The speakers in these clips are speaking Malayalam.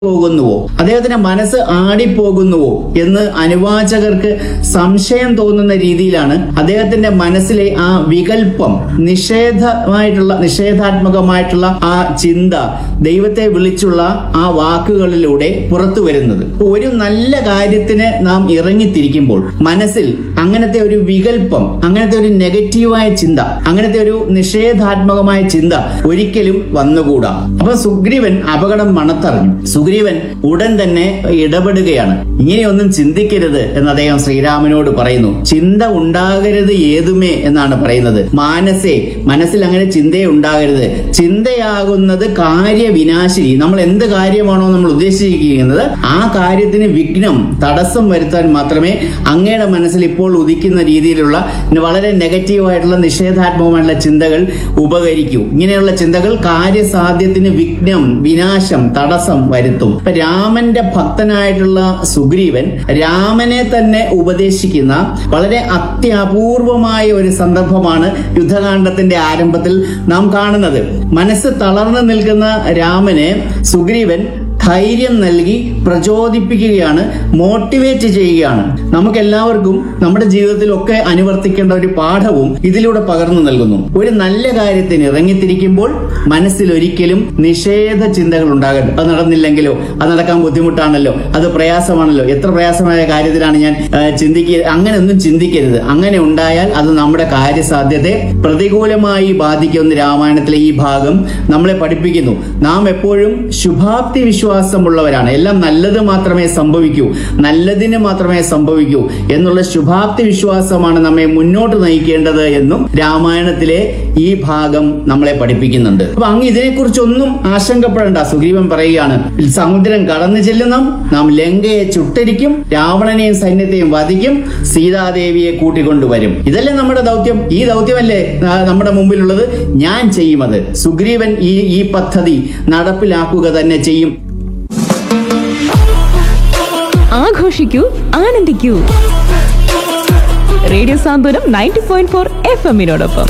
പോകുന്നുവോ അദ്ദേഹത്തിന്റെ മനസ്സ് ആടിപ്പോകുന്നുവോ എന്ന് അനുവാചകർക്ക് സംശയം തോന്നുന്ന രീതിയിലാണ് അദ്ദേഹത്തിന്റെ മനസ്സിലെ ആ വികല്പം നിഷേധമായിട്ടുള്ള നിഷേധാത്മകമായിട്ടുള്ള ആ ചിന്ത ദൈവത്തെ വിളിച്ചുള്ള ആ വാക്കുകളിലൂടെ പുറത്തു വരുന്നത് ഒരു നല്ല കാര്യത്തിന് നാം ഇറങ്ങിത്തിരിക്കുമ്പോൾ മനസ്സിൽ അങ്ങനത്തെ ഒരു വികല്പം അങ്ങനത്തെ ഒരു നെഗറ്റീവായ ചിന്ത അങ്ങനത്തെ ഒരു നിഷേധാത്മകമായ ചിന്ത ഒരിക്കലും വന്നുകൂടാ അപ്പൊ സുഗ്രീവൻ അപകടം മണത്തറിഞ്ഞു സുഗ്രീവൻ ഉടൻ തന്നെ ഇടപെടുകയാണ് ഇങ്ങനെയൊന്നും ചിന്തിക്കരുത് എന്ന് അദ്ദേഹം ശ്രീരാമനോട് പറയുന്നു ചിന്ത ഉണ്ടാകരുത് ഏതുമേ എന്നാണ് പറയുന്നത് മാനസേ മനസ്സിൽ അങ്ങനെ ചിന്തയെ ഉണ്ടാകരുത് ചിന്തയാകുന്നത് കാര്യവിനാശിനി നമ്മൾ എന്ത് കാര്യമാണോ നമ്മൾ ഉദ്ദേശിച്ചിരിക്കുന്നത് ആ കാര്യത്തിന് വിഘ്നം തടസ്സം വരുത്താൻ മാത്രമേ അങ്ങയുടെ മനസ്സിൽ ഇപ്പോൾ ഉദിക്കുന്ന രീതിയിലുള്ള വളരെ നെഗറ്റീവായിട്ടുള്ള നിഷേധാത്മകമായിട്ടുള്ള ചിന്തകൾ ഉപകരിക്കൂ ഇങ്ങനെയുള്ള ചിന്തകൾ കാര്യസാധ്യത്തിന് വിഘ്നം വിനാശം തടസ്സം വരുത്തും ഇപ്പൊ രാമന്റെ ഭക്തനായിട്ടുള്ള സുഗ്രീവൻ രാമനെ തന്നെ ഉപദേശിക്കുന്ന വളരെ അത്യപൂർവമായ ഒരു സന്ദർഭമാണ് യുദ്ധകാണ്ഡത്തിന്റെ ആരംഭത്തിൽ നാം കാണുന്നത് മനസ്സ് തളർന്നു നിൽക്കുന്ന രാമനെ സുഗ്രീവൻ ധൈര്യം നൽകി പ്രചോദിപ്പിക്കുകയാണ് മോട്ടിവേറ്റ് ചെയ്യുകയാണ് നമുക്ക് എല്ലാവർക്കും നമ്മുടെ ജീവിതത്തിലൊക്കെ അനുവർത്തിക്കേണ്ട ഒരു പാഠവും ഇതിലൂടെ പകർന്നു നൽകുന്നു ഒരു നല്ല കാര്യത്തിന് ഇറങ്ങിത്തിരിക്കുമ്പോൾ മനസ്സിൽ ഒരിക്കലും നിഷേധ ചിന്തകൾ ഉണ്ടാകരുത് അത് നടന്നില്ലെങ്കിലോ അത് നടക്കാൻ ബുദ്ധിമുട്ടാണല്ലോ അത് പ്രയാസമാണല്ലോ എത്ര പ്രയാസമായ കാര്യത്തിലാണ് ഞാൻ ചിന്തിക്കുക അങ്ങനെ ഒന്നും ചിന്തിക്കരുത് അങ്ങനെ ഉണ്ടായാൽ അത് നമ്മുടെ കാര്യസാധ്യതയെ പ്രതികൂലമായി ബാധിക്കുന്ന രാമായണത്തിലെ ഈ ഭാഗം നമ്മളെ പഠിപ്പിക്കുന്നു നാം എപ്പോഴും ശുഭാപ്തി വിശ്വാസമുള്ളവരാണ് എല്ലാം നല്ലത് മാത്രമേ സംഭവിക്കൂ നല്ലതിന് മാത്രമേ സംഭവിക്കൂ എന്നുള്ള ശുഭാപ്തി വിശ്വാസമാണ് നമ്മെ മുന്നോട്ട് നയിക്കേണ്ടത് എന്നും രാമായണത്തിലെ ഈ ഭാഗം നമ്മളെ പഠിപ്പിക്കുന്നുണ്ട് അപ്പൊ അങ്ങ് ഇതിനെക്കുറിച്ചൊന്നും ആശങ്കപ്പെടേണ്ട സുഗ്രീവൻ പറയുകയാണ് സമുദ്രം കടന്നു ചെല്ലുന്നു നാം ലങ്കയെ ചുട്ടരിക്കും രാവണനെയും സൈന്യത്തെയും വധിക്കും സീതാദേവിയെ കൂട്ടിക്കൊണ്ടുവരും ഇതല്ലേ നമ്മുടെ ദൗത്യം ഈ ദൗത്യമല്ലേ ആ, നമ്മുടെ മുമ്പിലുള്ളത് ഞാൻ ചെയ്യുമത് സുഗ്രീവൻ ഈ ഈ പദ്ധതി നടപ്പിലാക്കുക തന്നെ ചെയ്യും ആഘോഷിക്കൂ ആനന്ദിക്കൂ radio Santhwanam ninety point four F എമ്മിനോടൊപ്പം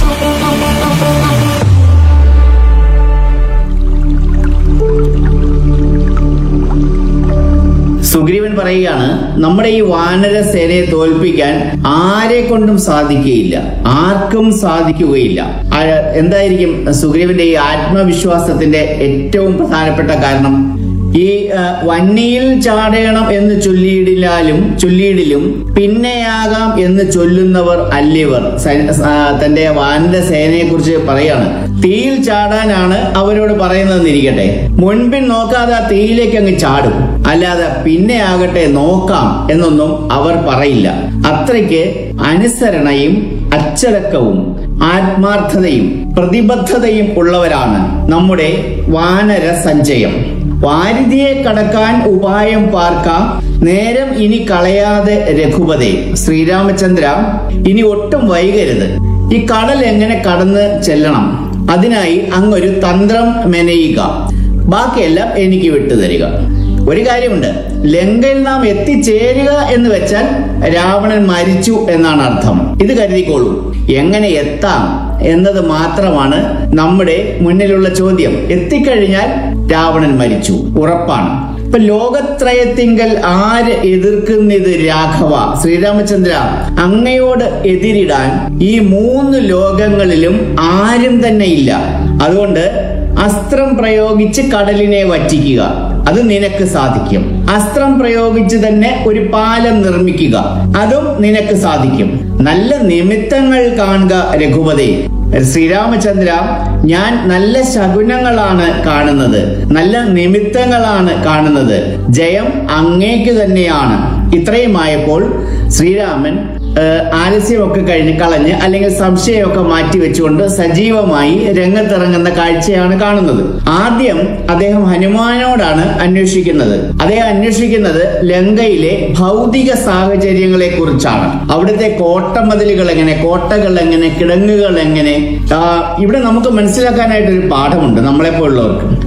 സുഗ്രീവൻ പറയുകയാണ് നമ്മുടെ ഈ വാനര സേനയെ തോൽപ്പിക്കാൻ ആരെ കൊണ്ടും സാധിക്കുകയില്ല ആർക്കും സാധിക്കുകയില്ല ആ, എന്തായിരിക്കും സുഗ്രീവന്റെ ഈ ആത്മവിശ്വാസത്തിന്റെ ഏറ്റവും പ്രധാനപ്പെട്ട കാരണം ഈ ആ, വന്നിയിൽ ചാടേണം എന്ന് ചൊല്ലിയിടില്ലാലും ചൊല്ലിയിടിലും പിന്നെയാകാം എന്ന് ചൊല്ലുന്നവർ അല്ലിവർ സൈ- ആ, തന്റെ വാനര സേനയെ കുറിച്ച് പറയാണ് തീയിൽ ചാടാനാണ് അവരോട് പറയുന്നതെന്നിരിക്കട്ടെ മുൻപിൻ നോക്കാതെ ആ തീയിലേക്ക് അങ്ങ് ചാടും അല്ലാതെ പിന്നെ ആകട്ടെ നോക്കാം എന്നൊന്നും അവർ പറയില്ല അത്രയ്ക്ക് അനുസരണയും അച്ചടക്കവും ആത്മാർത്ഥതയും പ്രതിബദ്ധതയും ഉള്ളവരാണ് നമ്മുടെ വാനര സഞ്ചയം വാരിധിയെ കടക്കാൻ ഉപായം പാർക്കാം നേരം ഇനി കളയാതെ രഘുപതേ ശ്രീരാമചന്ദ്ര ഇനി ഒട്ടും വൈകരുത് ഈ കടൽ എങ്ങനെ കടന്ന് ചെല്ലണം അതിനായി അങ്ങൊരു തന്ത്രം മെനയുക ബാക്കിയെല്ലാം എനിക്ക് വിട്ടുതരിക ഒരു കാര്യമുണ്ട് ലങ്കയിൽ നാം എത്തിച്ചേരുക എന്ന് വെച്ചാൽ രാവണൻ മരിച്ചു എന്നാണ് അർത്ഥം ഇത് കരുതിക്കോളൂ എങ്ങനെ എത്താം എന്നത് മാത്രമാണ് നമ്മുടെ മുന്നിലുള്ള ചോദ്യം എത്തിക്കഴിഞ്ഞാൽ രാവണൻ മരിച്ചു ഉറപ്പാണ് ഇപ്പൊ ലോകത്രയത്തിങ്കൽ ആര് എതിർക്കുന്നിത് രാഘവ ശ്രീരാമചന്ദ്ര അങ്ങയോട് എതിരിടാൻ ഈ മൂന്ന് ലോകങ്ങളിലും ആരും തന്നെ ഇല്ല അതുകൊണ്ട് അസ്ത്രം പ്രയോഗിച്ച് കടലിനെ വറ്റിക്കുക അത് നിനക്ക് സാധിക്കും അസ്ത്രം പ്രയോഗിച്ച് തന്നെ ഒരു പാലം നിർമ്മിക്കുക അതും നിനക്ക് സാധിക്കും നല്ല നിമിത്തങ്ങൾ കാണുക രഘുപതി ശ്രീരാമചന്ദ്ര ഞാൻ നല്ല ശകുനങ്ങളാണ് കാണുന്നത് നല്ല നിമിത്തങ്ങളാണ് കാണുന്നത് ജയം അങ്ങേക്ക് തന്നെയാണ് ഇത്രയുമായപ്പോൾ ശ്രീരാമൻ ഏഹ്, ആലസ്യമൊക്കെ കഴിഞ്ഞ് കളഞ്ഞ് അല്ലെങ്കിൽ സംശയമൊക്കെ മാറ്റി വെച്ചുകൊണ്ട് സജീവമായി രംഗത്തിറങ്ങുന്ന കാഴ്ചയാണ് കാണുന്നത് ആദ്യം അദ്ദേഹം ഹനുമാനോടാണ് അന്വേഷിക്കുന്നത് അദ്ദേഹം അന്വേഷിക്കുന്നത് ലങ്കയിലെ ഭൗതിക സാഹചര്യങ്ങളെ കുറിച്ചാണ് അവിടുത്തെ കോട്ടമതിലുകൾ എങ്ങനെ കോട്ടകൾ എങ്ങനെ കിടങ്ങുകൾ എങ്ങനെ ആ, ഇവിടെ നമുക്ക് മനസ്സിലാക്കാനായിട്ട് ഒരു പാഠമുണ്ട് നമ്മളെ പോലുള്ളവർക്ക്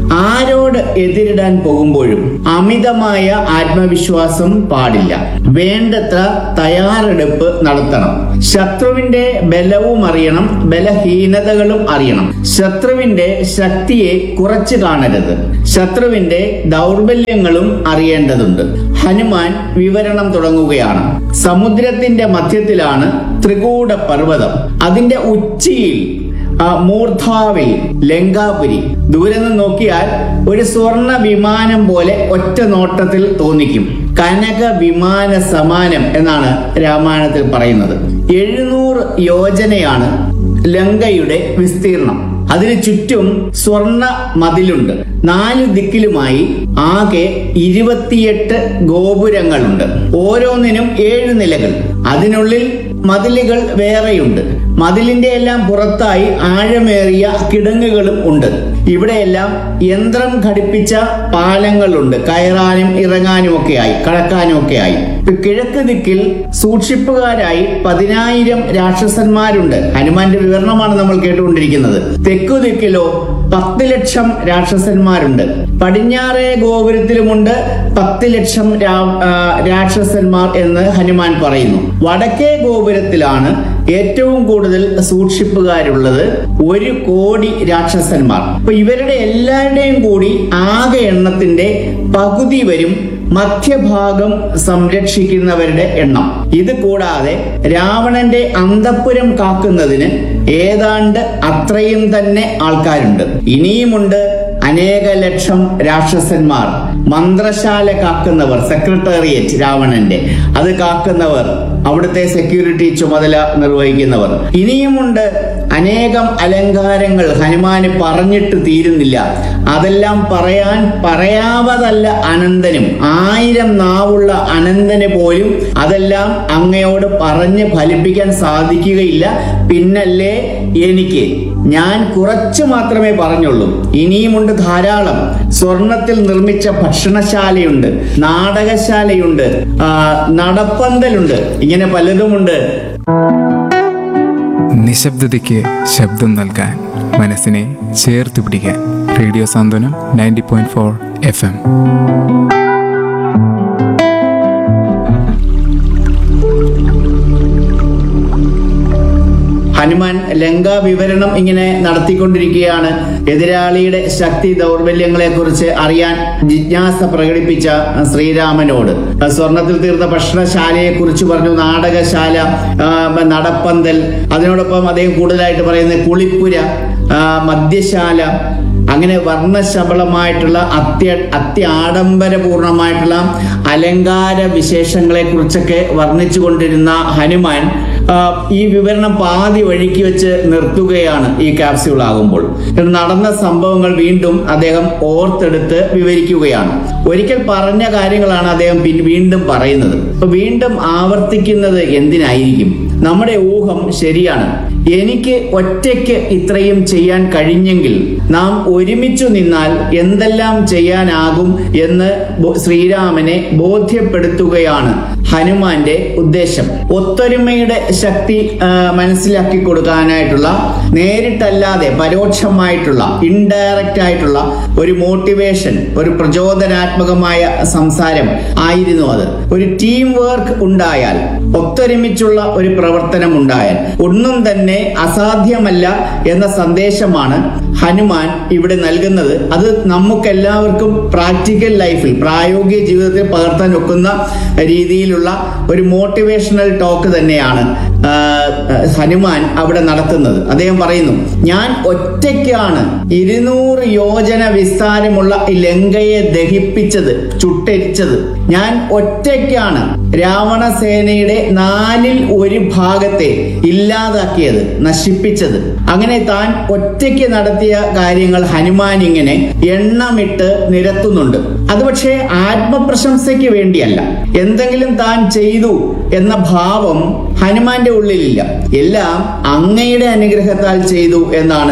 ആരോട് എതിരിടാൻ പോകുമ്പോഴും അമിതമായ ആത്മവിശ്വാസം പാടില്ല വേണ്ടത്ര തയ്യാറെടുപ്പ് നടത്തണം ശത്രുവിന്റെ ബലവും അറിയണം ബലഹീനതകളും അറിയണം ശത്രുവിന്റെ ശക്തിയെ കുറച്ചു കാണരുത് ശത്രുവിന്റെ ദൗർബല്യങ്ങളും അറിയേണ്ടതുണ്ട് ഹനുമാൻ വിവരണം തുടങ്ങുകയാണ് സമുദ്രത്തിന്റെ മധ്യത്തിലാണ് ത്രികൂട പർവ്വതം അതിന്റെ ഉച്ചിയിൽ ആ മൂർധാവിൽ ലങ്കാപുരി ദൂരെ നിന്ന് നോക്കിയാൽ ഒരു സ്വർണ വിമാനം പോലെ ഒറ്റ നോട്ടത്തിൽ തോന്നിക്കും കനക വിമാന സമാനം എന്നാണ് രാമായണത്തിൽ പറയുന്നത് എഴുന്നൂറ് യോജനയാണ് ലങ്കയുടെ വിസ്തീർണം അതിന് ചുറ്റും സ്വർണ മതിലുണ്ട് നാല് ദിക്കിലുമായി ആകെ ഇരുപത്തിയെട്ട് ഗോപുരങ്ങളുണ്ട് ഓരോന്നിനും ഏഴ് നിലകൾ അതിനുള്ളിൽ മതിലുകൾ വേറെയുണ്ട് മതിലിന്റെ എല്ലാം പുറത്തായി ആഴമേറിയ കിടങ്ങുകളും ഉണ്ട് ഇവിടെയെല്ലാം യന്ത്രം ഘടിപ്പിച്ച പാലങ്ങളുണ്ട് കയറാനും ഇറങ്ങാനും ഒക്കെയായി കടക്കാനും ഒക്കെയായി കിഴക്ക് ദിക്കിൽ സൂക്ഷിപ്പുകാരായി പതിനായിരം രാക്ഷസന്മാരുണ്ട് ഹനുമാന്റെ വിവരണമാണ് നമ്മൾ കേട്ടുകൊണ്ടിരിക്കുന്നത് തെക്കു ദിക്കിലോ പത്ത് ലക്ഷം രാക്ഷസന്മാരുണ്ട് പടിഞ്ഞാറേ ഗോപുരത്തിലുമുണ്ട് പത്ത് ലക്ഷം രാ- ആ, രാക്ഷസന്മാർ എന്ന് ഹനുമാൻ പറയുന്നു വടക്കേ ഗോപുരത്തിലാണ് ഏറ്റവും കൂടുതൽ സൂക്ഷിപ്പുകാരുള്ളത് ഒരു കോടി രാക്ഷസന്മാർ അപ്പൊ ഇവരുടെ എല്ലാവരുടെയും കൂടി ആകെ എണ്ണത്തിന്റെ പകുതി വരും മധ്യഭാഗം സംരക്ഷിക്കുന്നവരുടെ എണ്ണം ഇത് കൂടാതെ രാവണന്റെ അന്തപ്പുരം കാക്കുന്നതിന് ഏതാണ്ട് അത്രയും തന്നെ ആൾക്കാരുണ്ട് ഇനിയുമുണ്ട് അനേക ലക്ഷം രാക്ഷസന്മാർ മന്ത്രശാല കാക്കുന്നവർ സെക്രട്ടേറിയറ്റ് രാവണന്റെ അത് കാക്കുന്നവർ അവിടുത്തെ സെക്യൂരിറ്റി ചുമതല നിർവഹിക്കുന്നവർ ഇനിയുമുണ്ട് അനേകം അലങ്കാരങ്ങൾ ഹനുമാന് പറഞ്ഞിട്ട് തീരുന്നില്ല അതെല്ലാം പറയാൻ പറയാവതല്ല അനന്തനും ആയിരം നാവുള്ള അനന്തന് പോലും അതെല്ലാം അങ്ങയോട് പറഞ്ഞ് ഫലിപ്പിക്കാൻ സാധിക്കുകയില്ല പിന്നല്ലേ എനിക്ക് ഞാൻ കുറച്ച് മാത്രമേ പറഞ്ഞുള്ളൂ ഇനിയുമുണ്ട് ധാരാളം സ്വർണത്തിൽ നിർമ്മിച്ച ഭക്ഷണശാലയുണ്ട് നാടകശാലയുണ്ട് ആ, നടപ്പന്തലുണ്ട് ഇങ്ങനെ പലതുമുണ്ട് നിശബ്ദതയ്ക്ക് ശബ്ദം നൽകാൻ മനസ്സിനെ ചേർത്ത് പിടിക്കാൻ radio Santhwanam ninety point four F M Hanuman Lanka വിവരണം ഇങ്ങനെ നടത്തിക്കൊണ്ടിരിക്കുകയാണ് എതിരാളിയുടെ ശക്തി ദൗർബല്യങ്ങളെ കുറിച്ച് അറിയാൻ ജിജ്ഞാസ പ്രകടിപ്പിച്ച ശ്രീരാമനോട് സ്വർണത്തിൽ തീർത്ത ഭക്ഷണശാലയെ കുറിച്ച് പറഞ്ഞു നാടകശാല ആ, നടപ്പന്തൽ അതിനോടൊപ്പം അദ്ദേഹം കൂടുതലായിട്ട് പറയുന്നത് കുളിപ്പുര ആ, മദ്യശാല അങ്ങനെ വർണ്ണശബളമായിട്ടുള്ള അത്യ അത്യാഡംബരപൂർണമായിട്ടുള്ള അലങ്കാര വിശേഷങ്ങളെ കുറിച്ചൊക്കെ വർണ്ണിച്ചു കൊണ്ടിരുന്ന ഹനുമാൻ ആ, ഈ വിവരണം പാതി വഴിക്ക് വെച്ച് നിർത്തുകയാണ് ഈ ക്യാപ്സ്യൂൾ ആകുമ്പോൾ നടന്ന സംഭവങ്ങൾ വീണ്ടും അദ്ദേഹം ഓർത്തെടുത്ത് വിവരിക്കുകയാണ് ഒരിക്കൽ പറഞ്ഞ കാര്യങ്ങളാണ് അദ്ദേഹം പിൻ- വീണ്ടും പറയുന്നത് അപ്പൊ വീണ്ടും ആവർത്തിക്കുന്നത് എന്തിനായിരിക്കും നമ്മുടെ ഊഹം ശരിയാണ് എനിക്ക് ഒറ്റയ്ക്ക് ഇത്രയും ചെയ്യാൻ കഴിഞ്ഞെങ്കിൽ നാം ഒരുമിച്ചു നിന്നാൽ എന്തെല്ലാം ചെയ്യാനാകും എന്ന് ബോ- ശ്രീരാമനെ ബോധ്യപ്പെടുത്തുകയാണ് ഹനുമാന്റെ ഉദ്ദേശം ഒത്തൊരുമയുടെ ശക്തി ആ, മനസ്സിലാക്കി കൊടുക്കാനായിട്ടുള്ള നേരിട്ടല്ലാതെ പരോക്ഷമായിട്ടുള്ള ഇൻഡയറക്റ്റ് ആയിട്ടുള്ള ഒരു മോട്ടിവേഷൻ ഒരു പ്രചോദനാത്മകമായ സംസാരം ആയിരുന്നു അത് ഒരു ടീം വർക്ക് ഉണ്ടായാൽ ഒത്തൊരുമിച്ചുള്ള ഒരു പ്രവർത്തനം ഉണ്ടായാൽ ഒന്നും തന്നെ അസാധ്യമല്ല എന്ന സന്ദേശമാണ് ഹനുമാൻ ഇവിടെ നൽകുന്നത് അത് നമുക്കെല്ലാവർക്കും പ്രാക്ടിക്കൽ ലൈഫിൽ പ്രായോഗിക ജീവിതത്തിൽ പകർത്താൻ ഒക്കുന്ന രീതിയിലുള്ള ഒരു മോട്ടിവേഷണൽ ടോക്ക് തന്നെയാണ് ആ, ഹനുമാൻ അവിടെ നടത്തുന്നത് അദ്ദേഹം പറയുന്നു ഞാൻ ഒറ്റയ്ക്കാണ് ഇരുന്നൂറ് യോജന വിസ്താരമുള്ള ഈ ലങ്കയെ ദഹിപ്പിച്ചത് ചുട്ടരിച്ചത് ഞാൻ ഒറ്റയ്ക്കാണ് രാവണ സേനയുടെ നാലിൽ ഒരു ഭാഗത്തെ ഇല്ലാതാക്കിയത് നശിപ്പിച്ചത് അങ്ങനെ താൻ ഒറ്റയ്ക്ക് നടത്തിയ കാര്യങ്ങൾ ഹനുമാൻ ഇങ്ങനെ എണ്ണമിട്ട് നിരത്തുന്നുണ്ട് അത് പക്ഷേ ആത്മപ്രശംസയ്ക്ക് വേണ്ടിയല്ല എന്തെങ്കിലും താൻ ചെയ്തു എന്ന ഭാവം ഹനുമാന്റെ ഉള്ളിലില്ല എല്ലാം അങ്ങയുടെ അനുഗ്രഹത്താൽ ചെയ്തു എന്നാണ്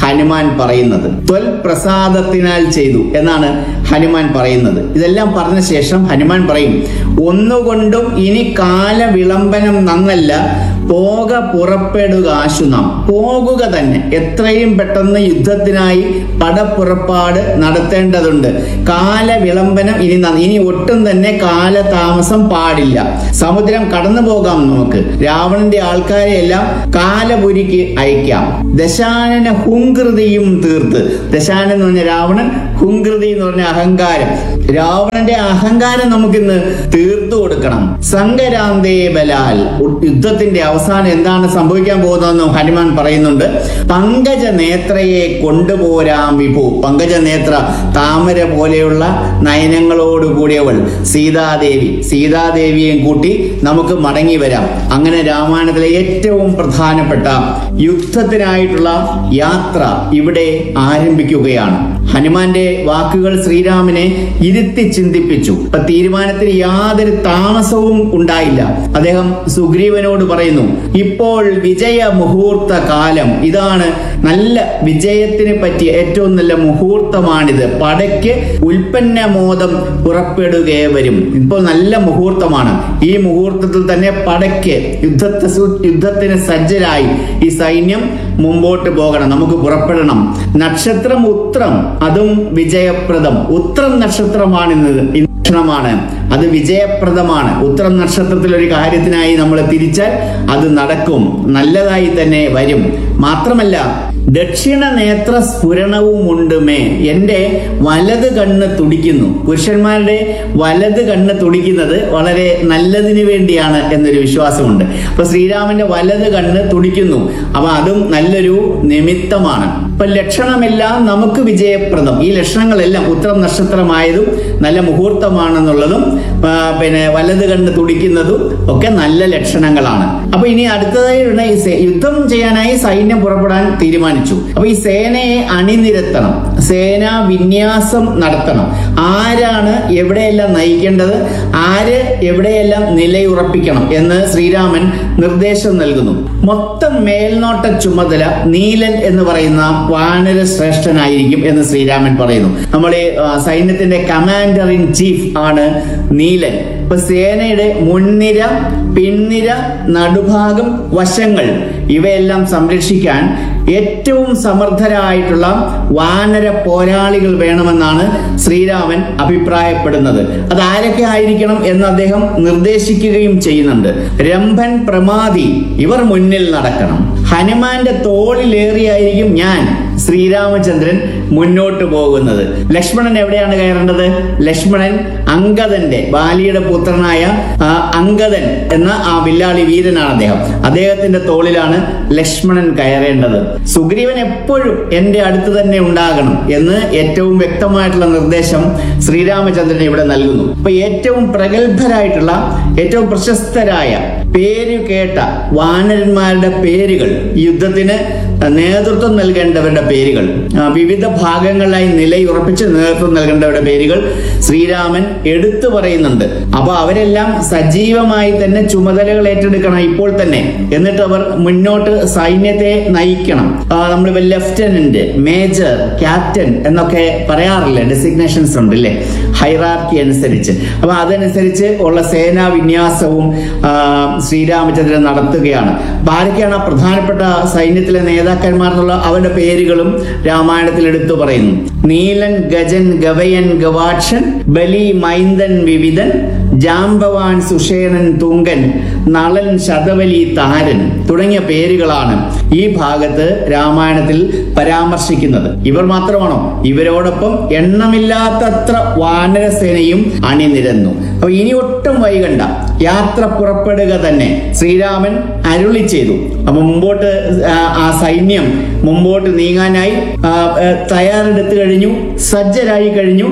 ഹനുമാൻ പറയുന്നത് ത്വൽ പ്രസാദത്തിനാൽ ചെയ്തു എന്നാണ് ഹനുമാൻ പറയുന്നത് ഇതെല്ലാം പറഞ്ഞ ശേഷം ഹനുമാൻ പറയും ഒന്നുകൊണ്ടും ഇനി കാല വിളംബനം നന്നല്ല പോക പുറപ്പെടുക ആശു നാം പോകുക തന്നെ എത്രയും പെട്ടെന്ന് യുദ്ധത്തിനായി പടപ്പുറപ്പാട് നടത്തേണ്ടതുണ്ട് കാല വിളംബനം ഇനി ന- ഇനി ഒട്ടും തന്നെ കാലതാമസം പാടില്ല സമുദ്രം കടന്നു പോകാം നമുക്ക് രാവണന്റെ ആൾക്കാരെ എല്ലാം കാലപുരിക്ക് അയക്കാം ദശാനന ഹുങ്കൃതിയും തീർത്ത് ദശാനൻ എന്ന് പറഞ്ഞ രാവണൻ ഹുങ്കൃതി എന്ന് പറഞ്ഞ അഹങ്കാരം രാവണന്റെ അഹങ്കാരം നമുക്കിന്ന് തീർത്തു കൊടുക്കണം സംഗരാന്തേ ബലാൽ ഉ- യുദ്ധത്തിന്റെ അവസാനം എന്താണ് സംഭവിക്കാൻ പോകുന്നതെന്നും ഹനുമാൻ പറയുന്നുണ്ട് പങ്കജ നേത്രയെ കൊണ്ടുപോരാം വിഭു പങ്കജ നേത്ര താമര പോലെയുള്ള നയനങ്ങളോട് കൂടിയവൾ സീതാദേവി സീതാദേവിയെയും കൂട്ടി നമുക്ക് മടങ്ങി വരാം അങ്ങനെ രാമായണത്തിലെ ഏറ്റവും പ്രധാനപ്പെട്ട യുദ്ധത്തിനായിട്ടുള്ള യാത്ര ഇവിടെ ആരംഭിക്കുകയാണ് ഹനുമാന്റെ വാക്കുകൾ ശ്രീരാമനെ ഇരുത്തി ചിന്തിപ്പിച്ചു ഇപ്പൊ തീരുമാനത്തിന് യാതൊരു താമസവും ഉണ്ടായില്ല അദ്ദേഹം സുഗ്രീവനോട് പറയുന്നു ഇപ്പോൾ വിജയ മുഹൂർത്ത കാലം ഇതാണ് നല്ല വിജയത്തിന് പറ്റിയ ഏറ്റവും നല്ല മുഹൂർത്തമാണിത് പടയ്ക്ക് ഉൽപ്പന്നമോദം പുറപ്പെടുകയെ വരും ഇപ്പോൾ നല്ല മുഹൂർത്തമാണ് ഈ മുഹൂർത്തത്തിൽ തന്നെ പടയ്ക്ക് യുദ്ധത്തെ സു- യുദ്ധത്തിന് സജ്ജരായി ഈ സൈന്യം മുമ്പോട്ട് പോകണം നമുക്ക് പുറപ്പെടണം നക്ഷത്രം ഉത്രം അതും വിജയപ്രദം ഉത്രം നക്ഷത്രമാണിന്ന് ഇന്ന് ലക്ഷണമാണ് അത് വിജയപ്രദമാണ് ഉത്തരം നക്ഷത്രത്തിൽ ഒരു കാര്യത്തിനായി നമ്മൾ തിരിച്ചാൽ അത് നടക്കും നല്ലതായി തന്നെ വരും മാത്രമല്ല ദക്ഷിണ നേത്ര സ്ഫുരണവും ഉണ്ട് മേ എൻ്റെ വലത് കണ്ണ് തുടിക്കുന്നു പുരുഷന്മാരുടെ വലത് കണ്ണ് തുടിക്കുന്നത് വളരെ നല്ലതിന് വേണ്ടിയാണ് എന്നൊരു വിശ്വാസമുണ്ട് അപ്പൊ ശ്രീരാമന്റെ വലത് കണ്ണ് തുടിക്കുന്നു അപ്പൊ അതും നല്ലൊരു നിമിത്തമാണ് ഇപ്പൊ ലക്ഷണമെല്ലാം നമുക്ക് വിജയപ്രദം ഈ ലക്ഷണങ്ങളെല്ലാം ഉത്തരം നക്ഷത്രമായതും നല്ല മുഹൂർത്തമാണെന്നുള്ളതും ആ, പിന്നെ വലത് കണ്ണ് തുടിക്കുന്നതും ഒക്കെ നല്ല ലക്ഷണങ്ങളാണ് അപ്പൊ ഇനി അടുത്തതായി ഉള്ള ഈ സേ- യുദ്ധം ചെയ്യാനായി സൈന്യം പുറപ്പെടാൻ തീരുമാനിച്ചു അപ്പൊ ഈ സേനയെ അണിനിരത്തണം സേനാ വിന്യാസം നടത്തണം ആരാണ് എവിടെയെല്ലാം നയിക്കേണ്ടത് ആര് എവിടെയെല്ലാം നിലയുറപ്പിക്കണം എന്ന് ശ്രീരാമൻ നിർദ്ദേശം നൽകുന്നു മൊത്തം മേൽനോട്ട ചുമതല നീലൻ എന്ന് പറയുന്ന വാനര ശ്രേഷ്ഠനായിരിക്കും എന്ന് ശ്രീരാമൻ പറയുന്നു നമ്മുടെ ആ, സൈന്യത്തിന്റെ കമാൻഡർ ഇൻ ചീഫ് ആണ് നീലൻ ഇപ്പൊ സേനയുടെ മുൻനിര പിൻനിര നടുഭാഗം വശങ്ങൾ ഇവയെല്ലാം സംരക്ഷിക്കാൻ ഏറ്റവും സമർത്ഥരായിട്ടുള്ള വാനര പോരാളികൾ വേണമെന്നാണ് ശ്രീരാമൻ അഭിപ്രായപ്പെടുന്നത് അത് ആരൊക്കെ ആയിരിക്കണം എന്ന് അദ്ദേഹം നിർദ്ദേശിക്കുകയും ചെയ്യുന്നുണ്ട് രംഭൻ പ്രമാദി ഇവർ മുന്നിൽ നടക്കണം ഹനുമാന്റെ തോളിലേറിയായിരിക്കും ഞാൻ ശ്രീരാമചന്ദ്രൻ മുന്നോട്ട് പോകുന്നത് ലക്ഷ്മണൻ എവിടെയാണ് കയറേണ്ടത് ലക്ഷ്മണൻ അങ്കദന്റെ ബാലിയുടെ പുത്രനായ ആ, അങ്കദൻ എന്ന ആ വില്ലാളി വീരനാണ് അദ്ദേഹം അദ്ദേഹത്തിന്റെ തോളിലാണ് ലക്ഷ്മണൻ കയറേണ്ടത് സുഗ്രീവൻ എപ്പോഴും എന്റെ അടുത്ത് തന്നെ ഉണ്ടാകണം എന്ന് ഏറ്റവും വ്യക്തമായിട്ടുള്ള നിർദ്ദേശം ശ്രീരാമചന്ദ്രൻ ഇവിടെ നൽകുന്നു അപ്പൊ ഏറ്റവും പ്രഗത്ഭരായിട്ടുള്ള ഏറ്റവും പ്രശസ്തരായ പേര് കേട്ട വാനരന്മാരുടെ പേരുകൾ യുദ്ധത്തിന് നേതൃത്വം നൽകേണ്ടവരുടെ പേരുകൾ ആ, വിവിധ ഭാഗങ്ങളിലായി നിലയുറപ്പിച്ച് നേതൃത്വം നൽകേണ്ടവരുടെ പേരുകൾ ശ്രീരാമൻ എടുത്തു പറയുന്നുണ്ട് അപ്പൊ അവരെല്ലാം സജീവമായി തന്നെ ചുമതലകൾ ഏറ്റെടുക്കണം ഇപ്പോൾ തന്നെ എന്നിട്ട് അവർ മുന്നോട്ട് സൈന്യത്തെ നയിക്കണം നമ്മൾ ലെഫ്റ്റനന്റ് മേജർ ക്യാപ്റ്റൻ എന്നൊക്കെ പറയാറില്ലേ ഡെസിഗ്നേഷൻസ് ഉണ്ട് അല്ലേ ഹൈറാർക്കി അനുസരിച്ച് അപ്പൊ അതനുസരിച്ച് ഉള്ള സേനാ വിന്യാസവും ആ, ശ്രീരാമചന്ദ്രൻ നടത്തുകയാണ് അപ്പൊ ആരൊക്കെയാണ് ആ പ്രധാനപ്പെട്ട സൈന്യത്തിലെ നേതാക്കന്മാർ എന്നുള്ള അവരുടെ പേരുകളും രാമായണത്തിൽ എടുത്തു പറയുന്നു നീലൻ ഗജൻ ഗവയൻ ഗവാക്ഷൻ ബലി മൈന്ദൻ വിവിധൻ ജാംബവാൻ സുഷേണൻ തുങ്കൻ നളൻ ശതവലി താരൻ തുടങ്ങിയ പേരുകളാണ് ഈ ഭാഗത്ത് രാമായണത്തിൽ പരാമർശിക്കുന്നത് ഇവർ മാത്രമാണോ ഇവരോടൊപ്പം എണ്ണമില്ലാത്തത്ര വാനരസേനയും അണിനിരന്നു അപ്പൊ ഇനി ഒട്ടും വൈകണ്ട യാത്ര പുറപ്പെടുക തന്നെ ശ്രീരാമൻ അരുളി ചെയ്തു അപ്പൊ മുമ്പോട്ട് ആ, ആ സൈന്യം മുമ്പോട്ട് നീങ്ങാനായി ആ, ആ, തയ്യാറെടുത്തു കഴിഞ്ഞു സജ്ജരായി കഴിഞ്ഞു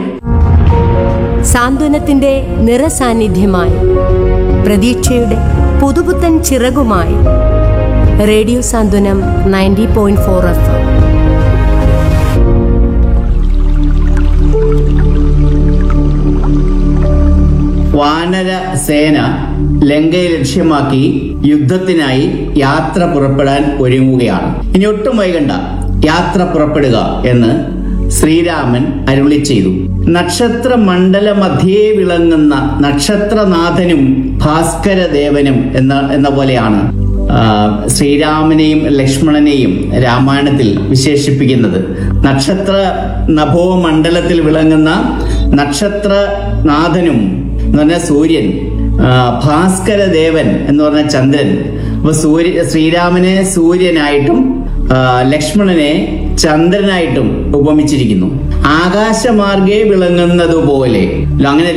സാന്ത്വനത്തിന്റെ നിറസാന്നിധ്യമായി പ്രതീക്ഷയുടെ പുതുപുത്തൻ ചിറകുമായി radio Santhwanam ninety point four F വാനര സേന ലങ്കയെ ലക്ഷ്യമാക്കി യുദ്ധത്തിനായി യാത്ര പുറപ്പെടാൻ ഒരുങ്ങുകയാണ് ഇനി ഒട്ടും വൈകണ്ട യാത്ര പുറപ്പെടുക എന്ന് ശ്രീരാമൻ അരുളി ചെയ്തു നക്ഷത്ര മണ്ഡല മധ്യേ വിളങ്ങുന്ന നക്ഷത്രനാഥനും ഭാസ്കരദേവനും എന്ന എന്ന പോലെയാണ് ആ, ശ്രീരാമനെയും ലക്ഷ്മണനെയും രാമായണത്തിൽ വിശേഷിപ്പിക്കുന്നത് നക്ഷത്ര നഭോ മണ്ഡലത്തിൽ വിളങ്ങുന്ന നക്ഷത്രനാഥനും എന്ന് പറഞ്ഞ സൂര്യൻ ആ, ഭാസ്കരദേവൻ എന്ന് പറഞ്ഞ ചന്ദ്രൻ അപ്പൊ സൂര്യ ശ്രീരാമനെ സൂര്യനായിട്ടും ആ, ലക്ഷ്മണനെ ചന്ദ്രനായിട്ടും ഉപമിച്ചിരിക്കുന്നു ആകാശമാർഗെ വിളങ്ങുന്നതുപോലെ അങ്ങനെ